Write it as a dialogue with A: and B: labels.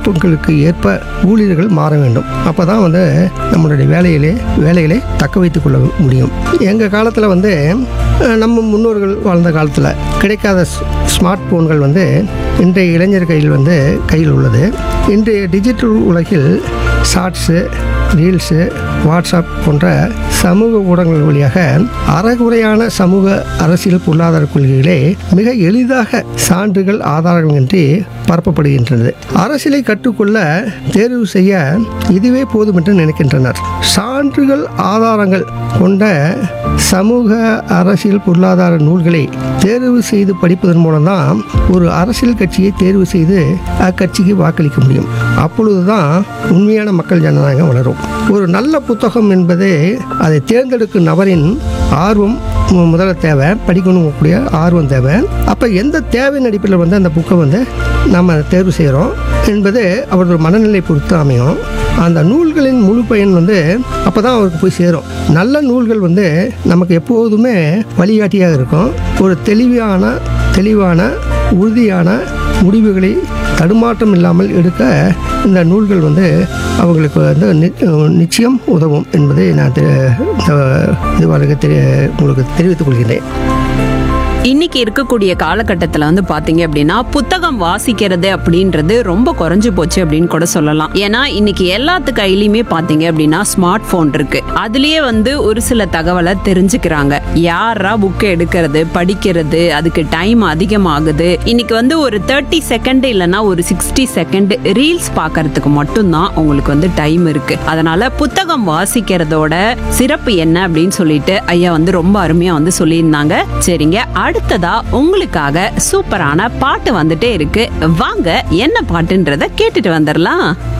A: தொழில்நுட்பங்களுக்கு ஏற்ப ஊழியர்கள் மாற வேண்டும் அப்போ தான் வந்து நம்மளுடைய வேலையிலே வேலைகளை தக்க வைத்துக் கொள்ள முடியும் எங்கள் காலத்தில் வந்து அஹ், நம்ம முன்னோர்கள் வாழ்ந்த காலத்தில் கிடைக்காத ஸ்- ஸ்மார்ட் போன்கள் வந்து இன்றைய இளைஞர் கையில் வந்து கையில் உள்ளது இன்றைய டிஜிட்டல் உலகில் ஷார்ட்ஸு ரீல்ஸு வாட்ஸ்அப் போன்ற சமூக ஊடகங்கள் வழியாக அறகுறையான சமூக அரசியல் பொருளாதார கொள்கைகளே மிக எளிதாக சான்றுகள் ஆதாரங்களின்றி பரப்பப்படுகின்றது அரசியலை கற்றுக்கொள்ள தேர்வு செய்ய இதுவே போதும் என்று நினைக்கின்றனர் சான்றுகள் ஆதாரங்கள் கொண்ட சமூக அரசியல் பொருளாதார நூல்களை தேர்வு செய்து படிப்பதன் மூலம்தான் ஒரு அரசியல் கட்சியை தேர்வு செய்து அக்கட்சிக்கு வாக்களிக்க முடியும் அப்பொழுதுதான் உண்மையான மக்கள் ஜனநாயகம் வளரும் ஒரு நல்ல புத்தகம் என்பது அதை தேர்ந்தெடுக்கும் நபரின் ஆர்வம் மு- முதல்ல தேவை படிக்கணும் கூடிய ஆர்வம் தேவை அப்போ எந்த தேவையின் அடிப்படையில் வந்து அந்த புக்கை வந்து நம்ம தேர்வு செய்கிறோம் என்பது அவரது மனநிலை பொறுத்து அமையும் அந்த நூல்களின் முழு பயன் வந்து அப்போ தான் அவருக்கு போய் சேரும் நல்ல நூல்கள் வந்து நமக்கு எப்போதுமே வழிகாட்டியாக இருக்கும் ஒரு தெளிவான தெளிவான உறுதியான முடிவுகளை தடுமாற்றம் இல்லாமல் எடுக்க இந்த நூல்கள் வந்து அவங்களுக்கு வந்து நி- நிச்சயம் உதவும் என்பதை நான் தெ- இந்த இதுவரை தெரிய உங்களுக்கு தெரிவித்துக் கொள்கிறேன்
B: இன்னைக்கு இருக்கக்கூடிய காலகட்டத்தில் வந்து பாத்தீங்க அப்படின்னா புத்தகம் வாசிக்கிறது அப்படின்றது ரொம்ப குறைஞ்சு போச்சு அப்படின்னு கூட சொல்லலாம் ஏன்னா இன்னைக்கு எல்லாத்து கையிலயுமே பாத்தீங்க அப்படின்னா ஸ்மார்ட் போன் இருக்கு அதுலயே வந்து ஒரு சில தகவலை தெரிஞ்சுக்கிறாங்க யாரா புக்கை எடுக்கிறது படிக்கிறது அதுக்கு டைம் அதிகமாகுது இன்னைக்கு வந்து ஒரு தேர்ட்டி செகண்ட் இல்லைன்னா ஒரு சிக்ஸ்டி செகண்ட் ரீல்ஸ் பார்க்கறதுக்கு மட்டும்தான் உங்களுக்கு வந்து டைம் இருக்கு அதனால புத்தகம் வாசிக்கிறதோட சிறப்பு என்ன அப்படின்னு சொல்லிட்டு ஐயா வந்து ரொம்ப அருமையா வந்து சொல்லியிருந்தாங்க சரிங்க அடுத்ததா உங்களுக்காக சூப்பரான பாட்டு வந்துட்டே இருக்கு வாங்க என்ன பாட்டுன்றத கேட்டுட்டு வந்துடலாம்